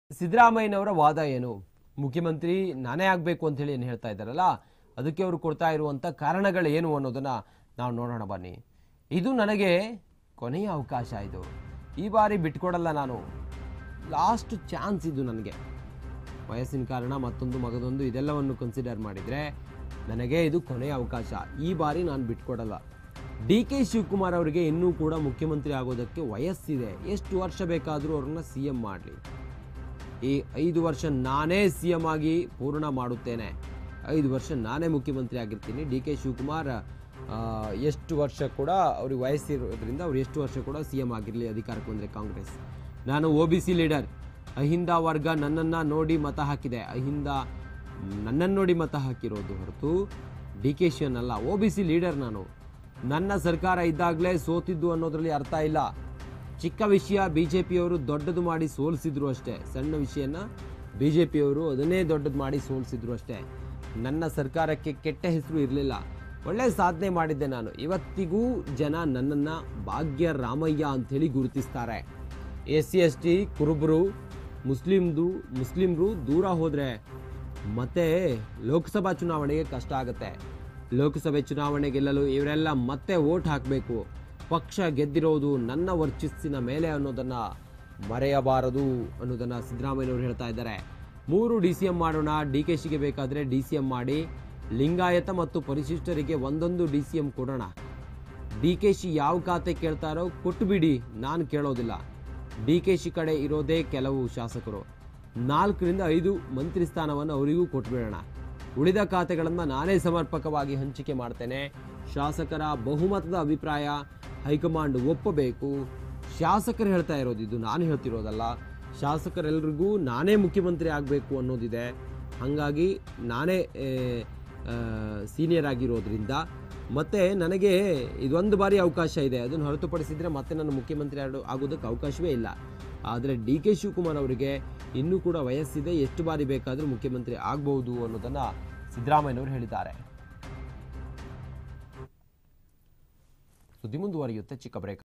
ಸಿದ್ದರಾಮಯ್ಯನವರ ವಾದ ಏನು ಮುಖ್ಯಮಂತ್ರಿ ನಾನೇ ಆಗಬೇಕು ಅಂತ ಹೇಳಿ ಏನು ಹೇಳ್ತಾ ಇದ್ದಾರಲ್ಲ ಅದಕ್ಕೆ ಅವರು ಕೊಡ್ತಾ ಇರುವಂಥ ಕಾರಣಗಳು ಏನು ಅನ್ನೋದನ್ನ ನಾವು ನೋಡೋಣ ಬನ್ನಿ ಇದು ನನಗೆ ಕೊನೆಯ ಅವಕಾಶ ಇದು ಈ ಬಾರಿ ಬಿಟ್ಕೊಡಲ್ಲ ನಾನು ಲಾಸ್ಟ್ ಚಾನ್ಸ್ ಇದು ನನಗೆ ವಯಸ್ಸಿನ ಕಾರಣ ಮತ್ತೊಂದು ಮಗದೊಂದು ಇದೆಲ್ಲವನ್ನು ಕನ್ಸಿಡರ್ ಮಾಡಿದರೆ ನನಗೆ ಇದು ಕೊನೆಯ ಅವಕಾಶ ಈ ಬಾರಿ ನಾನು ಬಿಟ್ಕೊಡಲ್ಲ ಡಿ ಕೆ ಶಿವಕುಮಾರ್ ಅವರಿಗೆ ಇನ್ನೂ ಕೂಡ ಮುಖ್ಯಮಂತ್ರಿ ಆಗೋದಕ್ಕೆ ವಯಸ್ಸಿದೆ ಎಷ್ಟು ವರ್ಷ ಬೇಕಾದರೂ ಅವ್ರನ್ನ ಸಿ ಎಂ ಮಾಡಲಿ ಈ ಐದು ವರ್ಷ ನಾನೇ ಸಿ ಎಂ ಆಗಿ ಪೂರ್ಣ ಮಾಡುತ್ತೇನೆ ಐದು ವರ್ಷ ನಾನೇ ಮುಖ್ಯಮಂತ್ರಿ ಆಗಿರ್ತೀನಿ ಡಿ ಕೆ ಶಿವಕುಮಾರ್ ಆ, ಎಷ್ಟು ವರ್ಷ ಕೂಡ ಅವ್ರಿಗೆ ವಯಸ್ಸಿರೋದ್ರಿಂದ ಅವ್ರು ಎಷ್ಟು ವರ್ಷ ಕೂಡ ಸಿ ಎಂ ಆಗಿರಲಿ ಅಧಿಕಾರಕ್ಕೆ ಬಂದರೆ ಕಾಂಗ್ರೆಸ್ ನಾನು O B C leader Ahinda ವರ್ಗ ನನ್ನನ್ನು ನೋಡಿ ಮತ ಹಾಕಿದೆ ಅಹಿಂದ ನನ್ನನ್ನು ನೋಡಿ ಮತ ಹಾಕಿರೋದು ಹೊರತು ಡಿ ಕೆ ಶಿ ಅನ್ನಲ್ಲ ಒ ಬಿ ಸಿ ಲೀಡರ್ ನಾನು ನನ್ನ ಸರ್ಕಾರ ಇದ್ದಾಗಲೇ ಸೋತಿದ್ದು ಅನ್ನೋದ್ರಲ್ಲಿ ಅರ್ಥ ಇಲ್ಲ ಚಿಕ್ಕ ವಿಷಯ ಬಿ ಜೆ ಪಿಯವರು ದೊಡ್ಡದು ಮಾಡಿ ಸೋಲಿಸಿದ್ರು ಅಷ್ಟೇ ಸಣ್ಣ ವಿಷಯನ ಬಿ ಜೆ ಪಿಯವರು ಅದನ್ನೇ ದೊಡ್ಡದು ಮಾಡಿ ಸೋಲಿಸಿದ್ರು ಅಷ್ಟೇ ನನ್ನ ಸರ್ಕಾರಕ್ಕೆ ಕೆಟ್ಟ ಹೆಸರು ಇರಲಿಲ್ಲ ಒಳ್ಳೆ ಸಾಧನೆ ಮಾಡಿದ್ದೆ ನಾನು ಇವತ್ತಿಗೂ ಜನ ನನ್ನನ್ನು ಭಾಗ್ಯ ರಾಮಯ್ಯ ಅಂಥೇಳಿ ಗುರುತಿಸ್ತಾರೆ ಎಸ್ ಸಿ ಎಸ್ ಟಿ ಕುರುಬರು ಮುಸ್ಲಿಮ್ದು ಮುಸ್ಲಿಮ್ರು ದೂರ ಹೋದರೆ ಮತ್ತೆ ಲೋಕಸಭಾ ಚುನಾವಣೆಗೆ ಕಷ್ಟ ಆಗುತ್ತೆ ಲೋಕಸಭೆ ಚುನಾವಣೆ ಗೆಲ್ಲಲು ಇವರೆಲ್ಲ ಮತ್ತೆ ವೋಟ್ ಹಾಕಬೇಕು ಪಕ್ಷ ಗೆದ್ದಿರೋದು ನನ್ನ ವರ್ಚಸ್ಸಿನ ಮೇಲೆ ಅನ್ನೋದನ್ನು ಮರೆಯಬಾರದು ಅನ್ನೋದನ್ನು ಸಿದ್ದರಾಮಯ್ಯನವರು ಹೇಳ್ತಾ ಇದ್ದಾರೆ ಮೂರು ಡಿ ಸಿ ಎಂ ಮಾಡೋಣ ಡಿ ಕೆ ಶಿಗೆ ಬೇಕಾದರೆ ಡಿ ಸಿ ಎಂ ಮಾಡಿ ಲಿಂಗಾಯತ ಮತ್ತು ಪರಿಶಿಷ್ಟರಿಗೆ ಒಂದೊಂದು ಡಿ ಸಿ ಎಂ ಕೊಡೋಣ ಡಿ ಕೆ ಶಿ ಯಾವ ಖಾತೆ ಕೇಳ್ತಾರೋ ಕೊಟ್ಟುಬಿಡಿ ನಾನು ಕೇಳೋದಿಲ್ಲ ಡಿ ಕೆ ಶಿ ಕಡೆ ಇರೋದೇ ಕೆಲವು ಶಾಸಕರು ನಾಲ್ಕರಿಂದ ಐದು ಮಂತ್ರಿ ಸ್ಥಾನವನ್ನು ಅವರಿಗೂ ಕೊಟ್ಬಿಡೋಣ ಉಳಿದ ಖಾತೆಗಳನ್ನು ನಾನೇ ಸಮರ್ಪಕವಾಗಿ ಹಂಚಿಕೆ ಮಾಡ್ತೇನೆ ಶಾಸಕರ ಬಹುಮತದ ಅಭಿಪ್ರಾಯ ಹೈಕಮಾಂಡ್ ಒಪ್ಪಬೇಕು ಶಾಸಕರು ಹೇಳ್ತಾ ಇರೋದು ಇದು ನಾನು ಹೇಳ್ತಿರೋದಲ್ಲ ಶಾಸಕರೆಲ್ರಿಗೂ ನಾನೇ ಮುಖ್ಯಮಂತ್ರಿ ಆಗಬೇಕು ಅನ್ನೋದಿದೆ ಹಾಗಾಗಿ ನಾನೇ ಸೀನಿಯರ್ ಆಗಿರೋದ್ರಿಂದ ಮತ್ತೆ ನನಗೆ ಇದೊಂದು ಬಾರಿ ಅವಕಾಶ ಇದೆ ಅದನ್ನು ಹೊರತುಪಡಿಸಿದರೆ ಮತ್ತೆ ನಾನು ಮುಖ್ಯಮಂತ್ರಿ ಆಡೋ ಆಗೋದಕ್ಕೆ ಅವಕಾಶವೇ ಇಲ್ಲ ಆದರೆ ಡಿ ಕೆ ಶಿವಕುಮಾರ್ ಅವರಿಗೆ ಇನ್ನೂ ಕೂಡ ವಯಸ್ಸಿದೆ ಎಷ್ಟು ಬಾರಿ ಬೇಕಾದರೂ ಮುಖ್ಯಮಂತ್ರಿ ಆಗ್ಬಹುದು ಅನ್ನೋದನ್ನು ಸಿದ್ದರಾಮಯ್ಯನವರು ಹೇಳಿದ್ದಾರೆ ಸುದ್ದಿ ಮುಂದುವರಿಯುತ್ತೆ ಚಿಕ್ಕ ಬ್ರೇಕ್